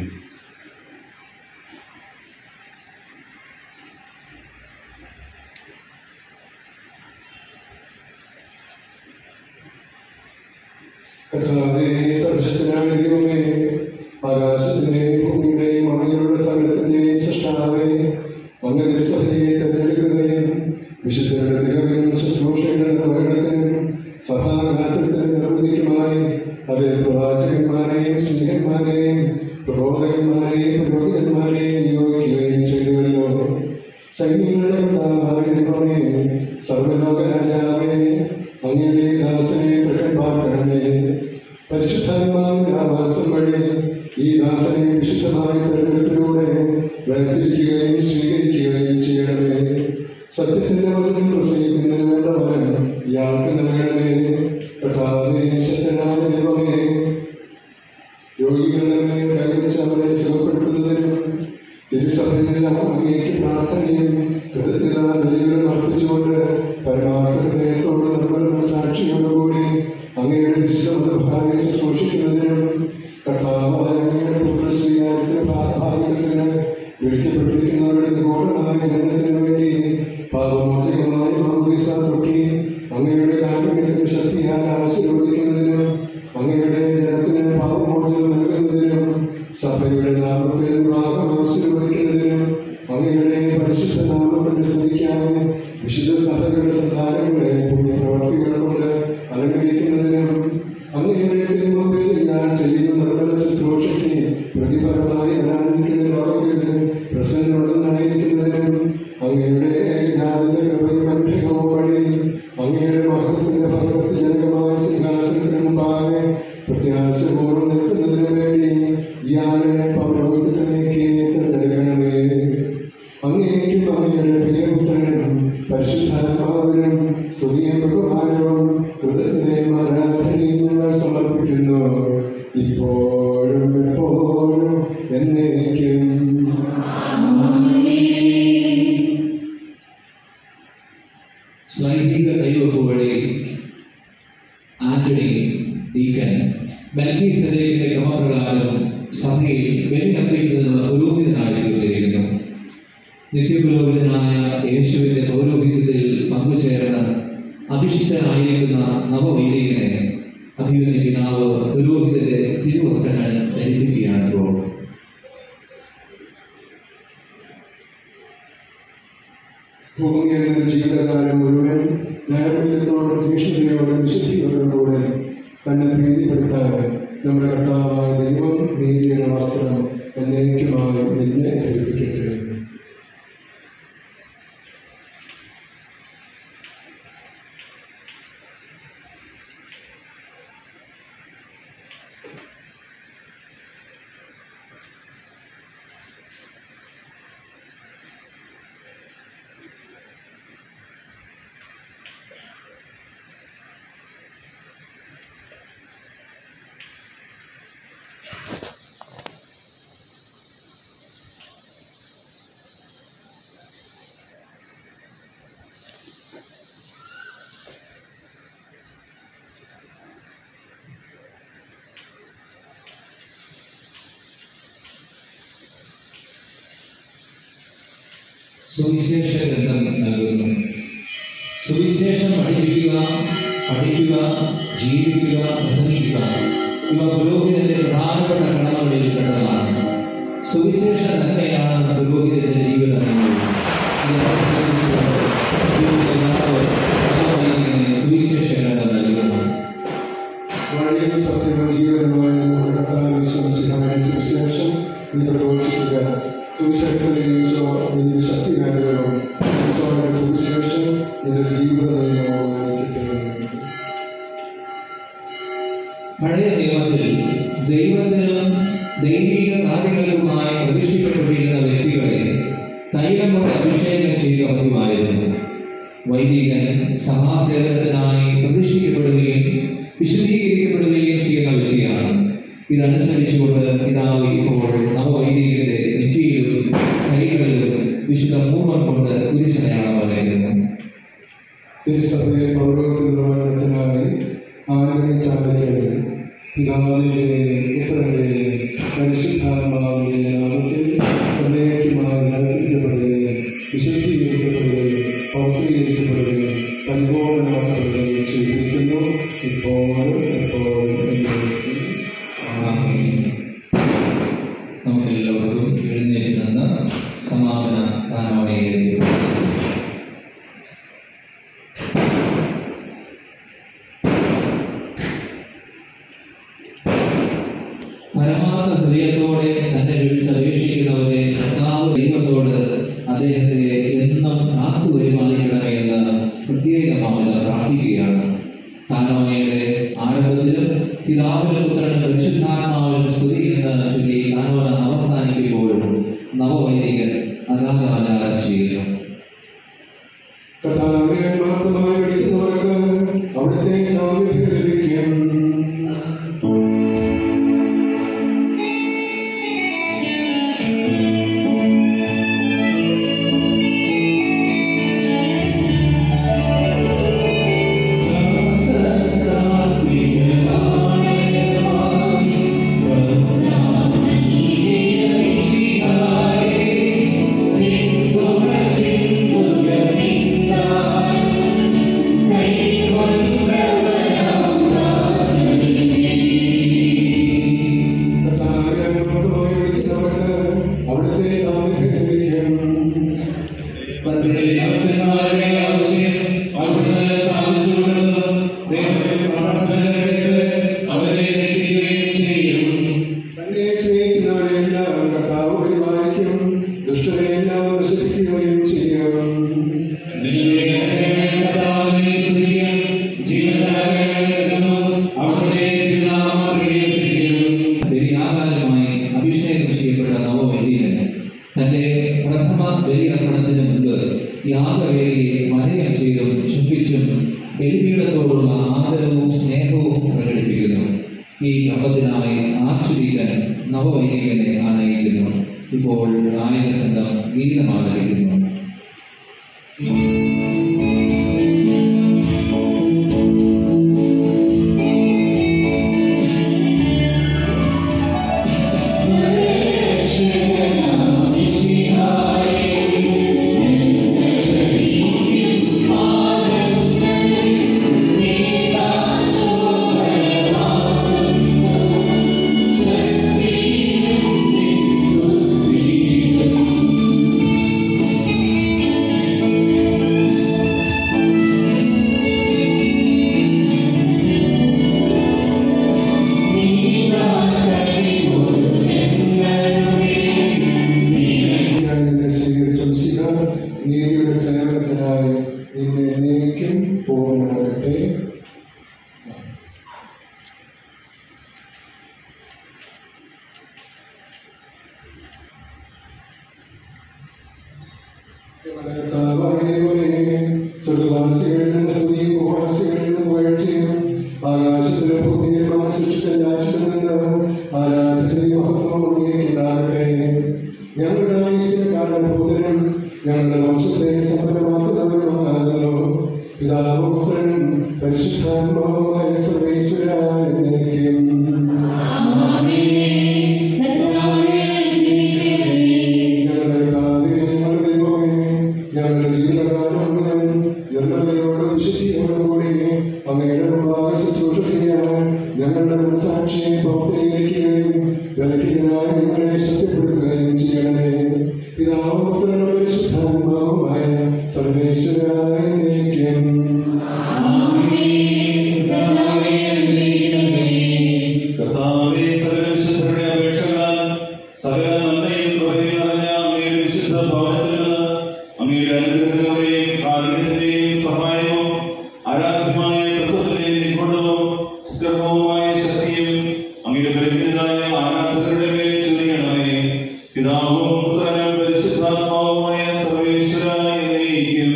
കർത്താവേ സർവശക്തനായ ദൈവമേ ആകാശത്തിന്റെയും ഭൂമിയുടെയും അങ്ങയുടെ സകലത്തിന്റെയും സൃഷ്ടാവേ അങ്ങയുടെ സഭയെ തെരഞ്ഞെടുക്കുന്നതിനും വിശുദ്ധരുടെ നിലവിലും ശുശ്രൂഷയുടെ നിർവഹണത്തിനും സഭാഗാത്രത്തിന് നിർവഹിക്കുമായി അതേ പ്രവാചകന്മാരെയും സ്നേഹന്മാരെയും പ്രബോധകന്മാരെയും പുരോഹിതന്മാരെയും നിയോഗിക്കുകയും ചെയ്തുവല്ലോ സൈന്യങ്ങളുടെ കർത്താവായ ദൈവമേ സർവലോക രാജാവേ അങ്ങയുടെ ദാസനെ പ്രകടമാക്കണമേ പരിശുദ്ധാത്മാവിന്റെ ആവാസം വഴി ഈ ദാസനെ വിശുദ്ധമായ തെരഞ്ഞെടുപ്പിലൂടെ വേർതിരിക്കുകയും സ്വീകരിക്കുകയും ചെയ്യണമേ സത്യത്തിന്റെ വചനം പ്രസംഗിക്കുന്നതിന് വേണ്ട ഫലം ഇയാൾക്ക് നൽകണമേ കർത്താവേ ശക്തനായ ദൈവമേ രോഗികളുടെ മേൽ കൈവച്ച് അവരെ സുഖപ്പെടുത്തുന്നതിനും തിരുസഭയിൽ അങ്ങേക്ക് പ്രാർത്ഥനയും കൃതജ്ഞത ബലികളും അർപ്പിച്ചുകൊണ്ട് പരമാർത്ഥത്തോട് നിർമ്മല സാക്ഷിയോടുകൂടി അങ്ങയുടെ വിശ്വമതഭാഗെ ശുശ്രൂഷിക്കുന്നതിനും കർത്താവായ അങ്ങയുടെ പുത്രശ്രീകാരത്തിന് ഭാഗത്തിന് വിളിക്കപ്പെട്ടിരിക്കുന്നവരുടെ നിഗൂഢമായ ജനനത്തിന് വേണ്ടി പാപമോചകമായ മാമോദിസ തൊട്ടി അങ്ങയുടെ കാരുണ്യത്തിന് ശക്തിയാൽ ആശീർവദിക്കുന്നതിനും അങ്ങയുടെ ജനത്തിന് പാപമോചനം നൽകുന്നതിനും സഭയുടെ നാമത്തിൽ ഭാഗം ആശീർവദിക്കുന്നതിനും അങ്ങയുടെ പരിശുദ്ധ നാമത്തെ സ്തുതിക്കാനും വിശുദ്ധ സഭയുടെ സന്താനങ്ങളെ പുണ്യപ്രവർത്തികൾ കൊണ്ട് അലങ്കരിക്കുന്നതിനും അങ്ങയുടെ തിരുമുമ്പിൽ ഞാൻ ചെയ്യുന്ന നിർമ്മല ശുശ്രൂഷയ്ക്ക് പ്രതിഫലമായി ആനന്ദിക്കുന്ന ലോകത്തിൽ പ്രസന്നമുള്ളതായിരിക്കുന്നതിനും അങ്ങയുടെ ജ്ഞാനത്തിന്റെ കൃപയും അനുഗ്രഹവും വഴി അങ്ങയുടെ മഹത്വത്തിന്റെ ഭഗവത്ജനകമായ സിംഹാസനത്തിന് മുമ്പാകെ പ്രത്യാശപൂർവ്വം നിൽക്കുന്നതിന് വേണ്ടി ആയിരിക്കുന്നു ഇപ്പോഴും എപ്പോഴും എന്നേക്കും സ്ലൈംഗിക കൈവപ്പ് വഴി ആന്റണി ഡീക്കൻ ബൽഗീസതയുടെ ക്രമപ്രകാരം സഭയിൽ ബലിയർപ്പിക്കുന്നതിനുള്ള പുരോഹിതനായി തീർന്നിരിക്കുന്നു നിത്യപുരോഹിതനായ യേശുവിന്റെ പൗരോഹിത്യത്തിൽ പങ്കുചേർന്ന് അഭിഷിക്തനായിരിക്കുന്ന നവവൈദികനെ അഭിയുന്ന പിതാവ് പുരോഹിതന്റെ തിരുവസ്ത്രങ്ങൾ ധരിപ്പിക്കുകയാണ് ഇപ്പോൾ ഭൂമിയുടെ ജീവിതകാലം മുഴുവൻ ന്യായവിധത്തോടെ തീഷ്ണതയോടെ വിശുദ്ധിയോടുകൂടെ തന്നെ പ്രീതിപ്പെടുത്താൻ നമ്മുടെ കർത്താവായ ദൈവം നീതിയുടെ വസ്ത്രം എന്നേക്കുമായി നിന്നെ ധരിപ്പിക്കട്ടെ സുവിശേഷ ഗ്രന്ഥം നൽകുന്നു സുവിശേഷം പഠിപ്പിക്കുക പഠിക്കുക ജീവിക്കുക പ്രസംഗിക്കുക ഇവ പുരോഹിതന്റെ പ്രധാനപ്പെട്ട കടമകളിൽ പെട്ടതാണ് സുവിശേഷ തന്നെയാണ് പുരോഹിതന്റെ ജീവിതം ഇത് പരിശോധിച്ചുകൊണ്ട് പുരോഹിതന്മാർക്ക് നവവൈദികന് സുവിശേഷ ഗ്രന്ഥം നൽകുന്നു വഴിയും സത്യവും ജീവനുമായ നമ്മുടെ കർത്താവ് വിശ്വസിക്കാനുള്ള സുവിശേഷം നീ പ്രഘോഷിക്കുക സുവിശേഷത്തിൽ ഈശോ നിന്റെ ശക്തികാരവും ഈശോയുടെ സുവിശേഷം നിന്റെ ജീവിതമായിരിക്കട്ടെ പഴയ നിയമത്തിൽ ദൈവത്തിനും ദൈവിക കാര്യങ്ങൾക്കുമായി പ്രതിഷ്ഠിക്കപ്പെട്ടിരുന്ന വ്യക്തികളെ തൈലം കൊണ്ട് അഭിഷേകം ചെയ്യുക പതിവായിരുന്നു വൈദികൻ സഭാസേവനത്തിനായി പ്രതിഷ്ഠിക്കപ്പെടുകയും വിശുദ്ധീകരിക്കപ്പെടുകയും ചെയ്യുന്ന വ്യക്തിയാണ് ഇതനുസരിച്ചുകൊണ്ട് പിതാവ് ഇപ്പോൾ നവവൈദികന്റെ നെറ്റിയിലും കൈകളിലും വിശുദ്ധ മൂർമ്മം കൊണ്ട് കുരിശനയാണ് പറയുന്നത് തിരുസഭയെ പൗരോഹിത്യത്തിനായി ആഗ്രഹിച്ചാലേ പിതാവിന്റെ പുത്രന്റെ പരിശുദ്ധാത്മാവിന്റെ നാമത്തിൽ എന്നേക്കുമായി നടത്തിക്കപ്പെടുകയും വിശുദ്ധീകരിക്കപ്പെടുകയും പൗത്രീകരിക്കപ്പെടുകയും പരിപൂർണമാക്കപ്പെടുകയും ചെയ്തിരിക്കുന്നു ഇപ്പോഴും എപ്പോഴും എന്നേക്കും. ആമേൻ. നമുക്കെല്ലാവർക്കും എഴുന്നേറ്റ് നിന്ന് സമാപന ഗാനോടെയായിരിക്കും പരമാർത്ഥ ഹൃദയത്തോടെ തന്നെ വിളിച്ചപേക്ഷിക്കുന്നവരെ കർത്താവ് ദൈവത്തോട് അദ്ദേഹത്തെ എന്നും കാത്തു പരിപാലിക്കണമേ എന്ന് പ്രത്യേകമായി പ്രാർത്ഥിക്കുകയാണ് കാനോനയുടെ ആരംഭത്തിലും പിതാവിനും പുത്രനും പരിശുദ്ധാത്മാവിനും സ്തുതി എന്ന് ചൊല്ലി കാനോന അവസാനിക്കുമ്പോഴും നവവൈദികൻ അഗാധാചാരം ചെയ്യുന്നു കർത്താവിനെ മാത്രമായി വിളിക്കുന്നവർക്ക് അവിടുത്തെ സാമീപ്യം ലഭിക്കും ും അപ്പത്തിനായി ആർച്ചുരീകൻ നവവൈദികനെ ആനയിക്കുന്നു ഇപ്പോൾ ഗായക സംഘം ഗീതം ആലപിക്കുന്നു ഞാൻ നിന്നെ സ്വീകരിച്ച മിശിഹ, നീതിയുടെ സേവനത്തിനായി നിന്നെ എന്നേക്കും പൂർണ്ണമാകട്ടെ സ്വർഗവാസികളിൽ നിന്ന് സ്തുതിയും ഭൂവാസികളിൽ നിന്ന് പുകഴ്ചയും ആകാശത്തിലെ ഭൂമിയിലും സൃഷ്ടിച്ച രാജ്യത്തിൽ നിന്ന് ആരാധനയും മഹത്വവും അങ്ങേക്കുണ്ടാകട്ടെ ഞങ്ങളുടെ ആയുസ്സിന്റെ കാരണഭൂതനും ഞങ്ങളുടെ വംശത്തെ സഫലമാക്കുന്നവരുമാകുന്നു പിതാവും പുത്രനും പരിശുദ്ധാത്മാവുമായ സർവേശ്വരായ എന്നേക്കും. ഞങ്ങളുടെ കർത്താവേ, ഞങ്ങളുടെ ദൈവമേ, ഞങ്ങളുടെ ജീവിതകാലം മുഴുവൻ നിർമ്മലയോടും വിശുദ്ധിയോടും കൂടി അങ്ങയുടെ മുമ്പാകെ ശുശ്രൂഷ ചെയ്യാൻ ഞങ്ങളുടെ മനസ്സാക്ഷിയെ പ്രവർത്തീകരിക്കുകയും ബലഹീനരായ ഞങ്ങളെ ശക്തിപ്പെടുത്തുകയും ചെയ്യണമേ പിതാവും പുത്രനും പരിശുദ്ധാത്മാവുമായ സർവേശ്വരായ എന്നേക്കും. കർത്താവേ, സകലവിശുദ്ധരുടെ അപേക്ഷകളാൽ സകല നന്മയും കൃപയും നിറഞ്ഞ അങ്ങയുടെ വിശുദ്ധ ഭവനത്തിൽ നിന്ന് അങ്ങയുടെ അനുഗ്രഹങ്ങളെയും കാരുണ്യത്തിന്റെയും സഹായവും ആരാധ്യമായ തത്വത്തിന്റെയും നിഗൂഢവും സുഗ്രഹവുമായ ശക്തിയും അങ്ങയുടെ ബലഹീനരായ ആരാധകരുടെ മേൽ ചൊരിയണമേ പിതാവും പുത്രനും പരിശുദ്ധാത്മാവുമായ സർവേശ്വരായ എന്നേക്കും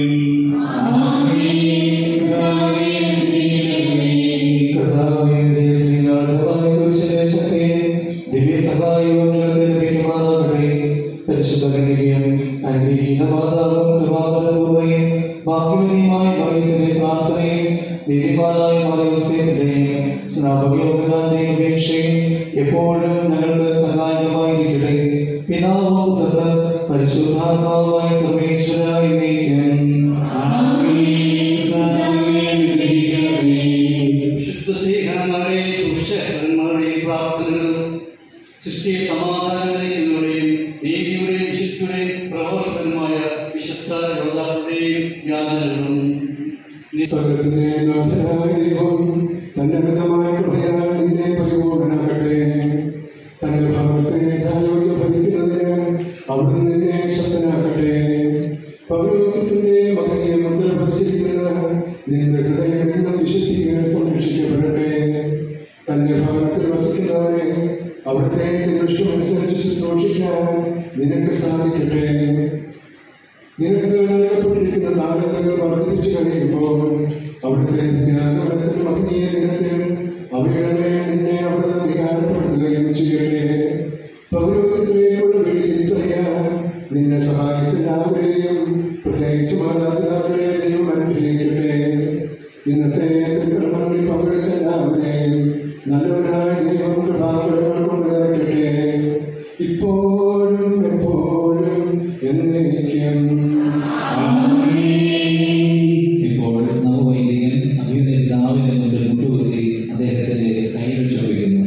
കർത്താവേ, ശ്രീനാഥമായ കുരിശിലെ ശക്തി, ദിവ്യസഹായവും ഞങ്ങൾക്ക് ലഭിക്കുമാറാകട്ടെ. പരിശുദ്ധ കന്യകയും അനുഗ്രഹീത മാതാവും കൃപാവരപൂർവ്വയും ഭാഗ്യവതിയുമായ മറിയത്തിന്റെ പ്രാർത്ഥനയും നീതിമാനായ മറിയോസേഫിന്റെയും സ്നാപകയോഗനാന്റെയും അപേക്ഷയും എപ്പോഴും ഞങ്ങൾക്ക് സഹായകമായിരിക്കട്ടെ പിതാവും പുത്രനും പരിശുദ്ധാത്മാവുമായ സർവേശ്വരായ വിശുദ്ധ സ്നേഹന്മാരെ സുശേഖരന്മാരുടെയും പ്രാർത്ഥനകളും സൃഷ്ടി സമാധാനങ്ങളുടെയും നീതിയുടെയും വിശുദ്ധിയുടെയും പ്രഘോഷകന്മായ വിശുദ്ധ യോദ്ധാക്കളുടെയും യാതനകളും സ്വർഗ്ഗത്തിലെ നാഥനായ ദൈവം തന്റെ അനന്തമായ കൃപയാൽ നിന്നെ പരിപൂർണനാക്കട്ടെ. തന്റെ ഭവനത്തെ യഥായോഗ്യം ഭരിക്കുന്നതിന് അവിടുന്ന് നിന്നെ ശക്തനാക്കട്ടെ. പൗരോഹിത്യത്തിന്റെ മകനെ മുദ്ര പതിച്ചിരിക്കുന്ന നിന്റെ ഹൃദയം എന്നും വിശുദ്ധിയെ സംരക്ഷിക്കപ്പെടട്ടെ തന്റെ ഭവനത്തിൽ വസിക്കുന്നവരെ അവിടുത്തെ ദൃഷ്ടമനുസരിച്ച് ശുശ്രൂഷിക്കാൻ നിനക്ക് സാധിക്കട്ടെ നിനക്ക് നൽകപ്പെട്ടിരിക്കുന്ന താരതകൾ വർദ്ധിപ്പിച്ചു കഴിയുമ്പോൾ അവിടുത്തെ ത്യാഗത്തിന് മഹനീയ ദിനത്തിൽ അവയുടെ മേൽ നിന്നെ അവിടുന്ന് അധികാരപ്പെടുത്തുകയും ചെയ്യട്ടെ പൗരോഹിത്യത്തിലേക്കുള്ള വഴി തിരിച്ചറിയാൻ നിന്നെ സഹായിച്ച എല്ലാവരെയും പ്രത്യേകിച്ച് മാതാപിതാക്കളെ ദൈവം അനുഗ്രഹിക്കട്ടെ ഇന്നത്തെ തിരുക്കർമ്മങ്ങളിൽ പങ്കെടുത്ത എല്ലാവരെയും നല്ലവരായ ദൈവം കൃപാകരങ്ങൾ കൊണ്ട് നിറയ്ക്കട്ടെ ഇപ്പോഴും എപ്പോഴും എന്നേക്കും ഇപ്പോൾ നവവൈദികൻ അഭിയുടെ പിതാവിന്റെ മുമ്പിൽ മുട്ടുകുത്തി അദ്ദേഹത്തിന്റെ കൈകൾ ചൊവ്വിക്കുന്നു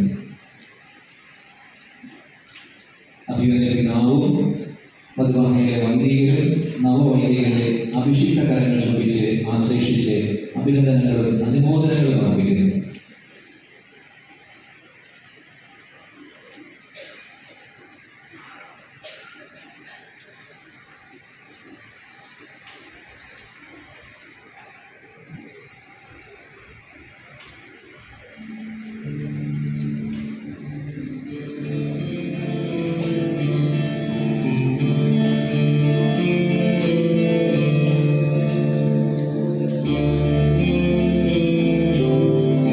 അഭിയുടെ പിതാവും മധുവാഹയിലെ വൈദികരും നവവൈദികരുടെ അഭിഷിക്ത കരങ്ങൾ ചൊവ്വിച്ച് ആശ്ലേഷിച്ച് അഭിനന്ദനങ്ങളും അനുമോദനങ്ങളും അർപ്പിക്കുന്നു ും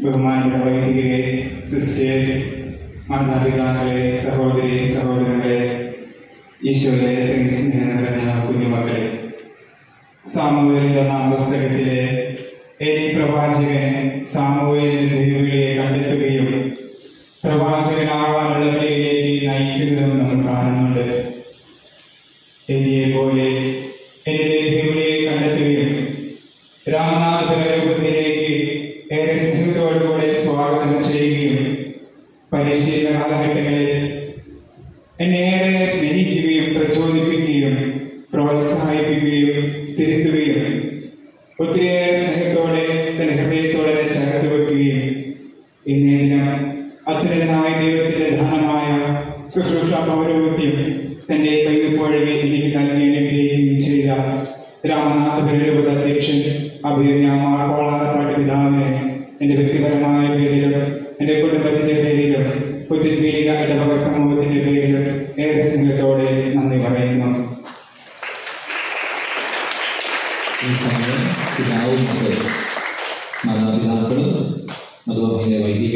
ബഹുമാനപ്പെട്ട വൈദികരെ സിസ്റ്റേഴ്സ് മാതാപിതാക്കളെ സഹോദരി സഹോദരങ്ങളെ ഈശോയുടെ സ്നേഹം നിറഞ്ഞ കുഞ്ഞുമക്കളെ സാമൂഹിക ഒന്നാം പുസ്തകത്തിലെ ഏലി പ്രവാചകൻ സാമൂഹിക ദൈവവിളിയെ കണ്ടെത്തുകയും പ്രവാചകനാവാനുള്ള വിളിയിലേക്ക് നയിക്കുന്നതും നമ്മൾ കാണുന്നുണ്ട് എലിയെ പോലെ എന്നിലെ ദൈവവിളിയെ കണ്ടെത്തുകയും രാമനാഥന്റെ രൂപത്തിലേക്ക് ഏറെ സ്നേഹത്തോടുകൂടെ സ്വാഗതം ചെയ്യുകയും പരിശീലന കാലഘട്ടങ്ങളിൽ എന്നെ ഏറെ സ്നേഹിക്കുകയും പ്രചോദിപ്പിക്കുകയും പ്രോത്സാഹിപ്പിക്കുകയും തിരുത്തുകയും ഒത്തിരിയേറെ സ്നേഹത്തോടെ തന്റെ ഹൃദയത്തോടെ എന്നെ ചേർത്ത് വെക്കുകയും ഇന്നേ ദിനം അത്യുന്നതനായ ദൈവത്തിന്റെ ദാനമായ ശുശ്രൂഷ പൗരോഹിത്യം തന്റെ കയ്യൊപ്പുഴകെ എനിക്ക് നൽകി അനുഗ്രഹിക്കുകയും ചെയ്ത രാമനാഥ രൂപത അധ്യക്ഷൻ അഭിനയ മാർക്കോളാറപ്പാട്ട് പിതാവിനെ എന്റെ വ്യക്തിപരമായ പേരിലും എന്റെ കുടുംബത്തിന്റെ പേരിലും പുത്തിരിപീഡിക ഇടവക സമൂഹത്തിന്റെ പേരിലും ഏറെ സ്നേഹത്തോടെ നന്ദി പറയുന്നു ഈ സമയം പിതാവും മക്കളും മാതാപിതാക്കളും അതുപോലെ വൈദിക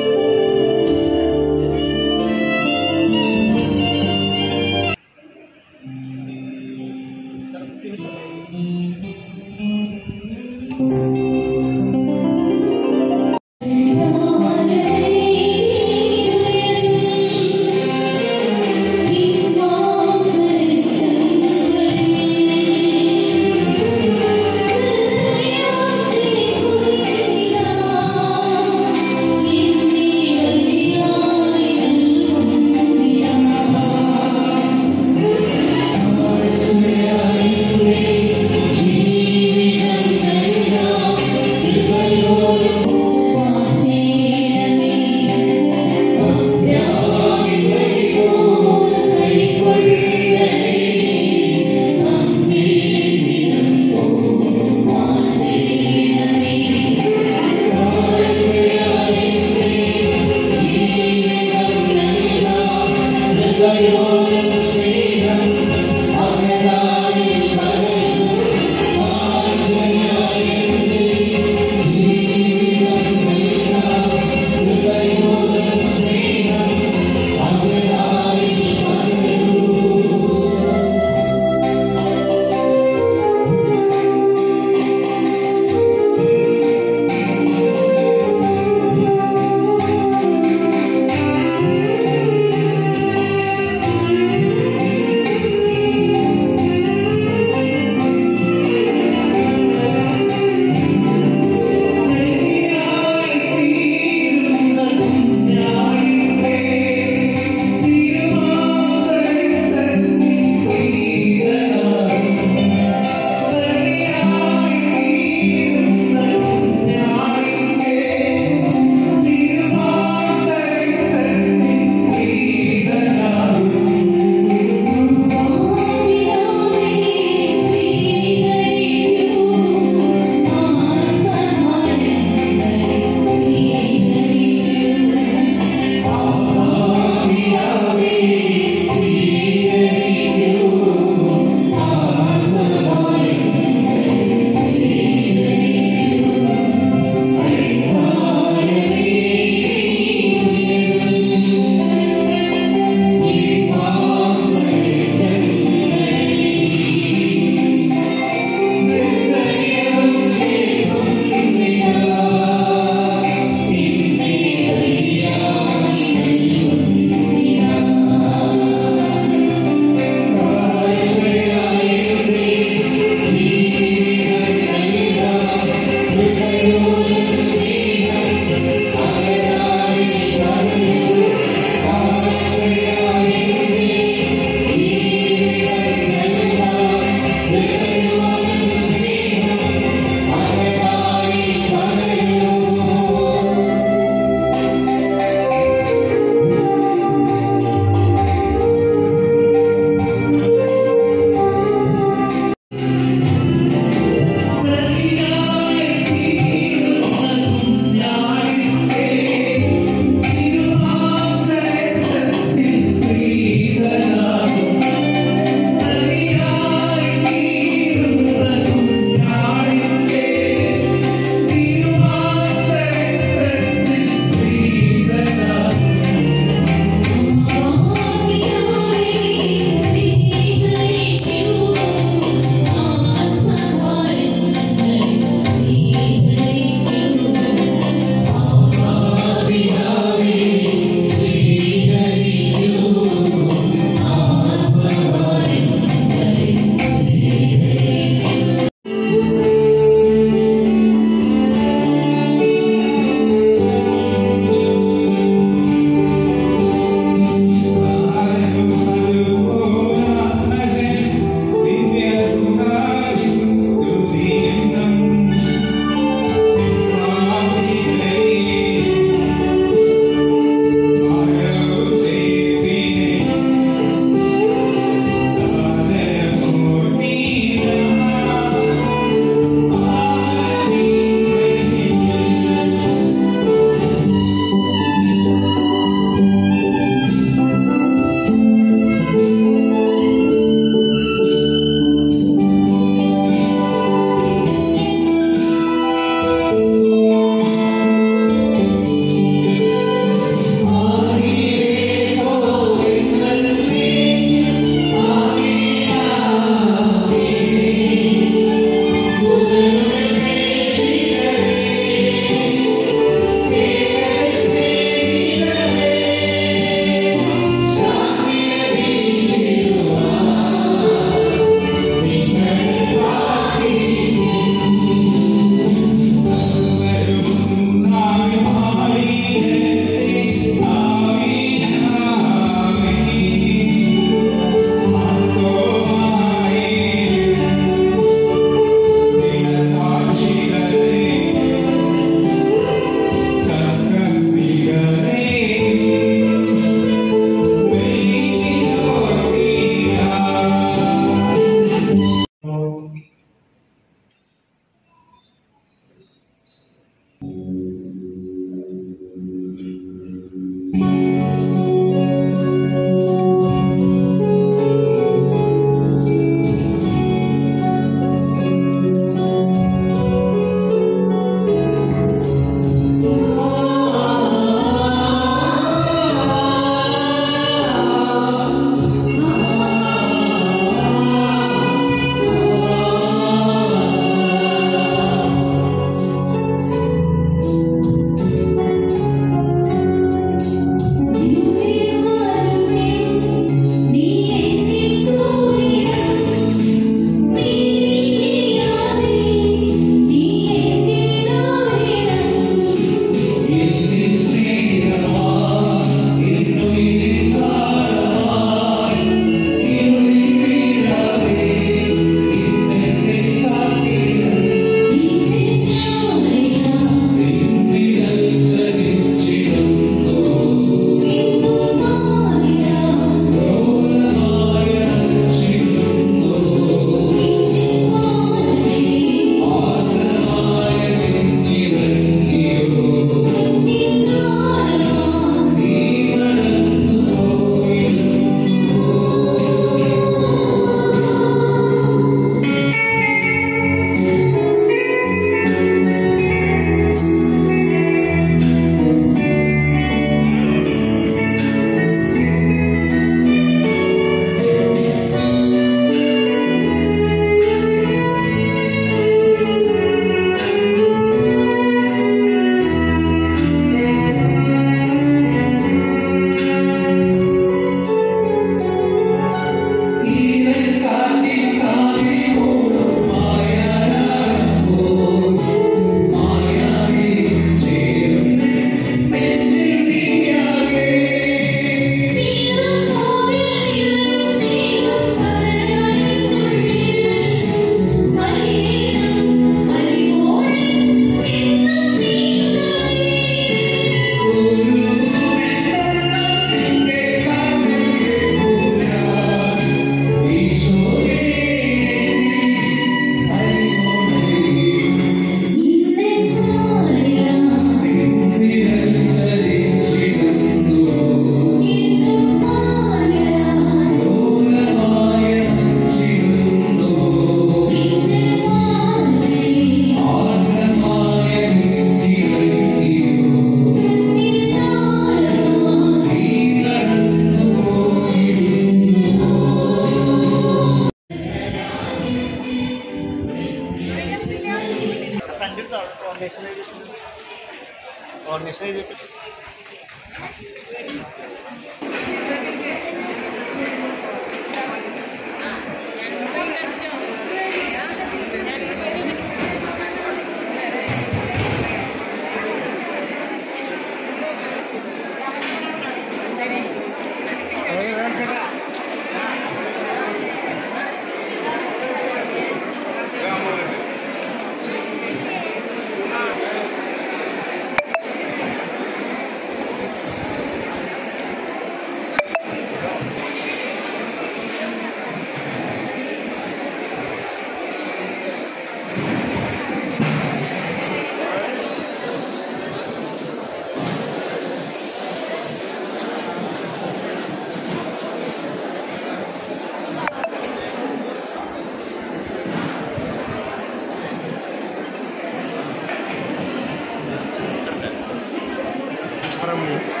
പറമ്പ്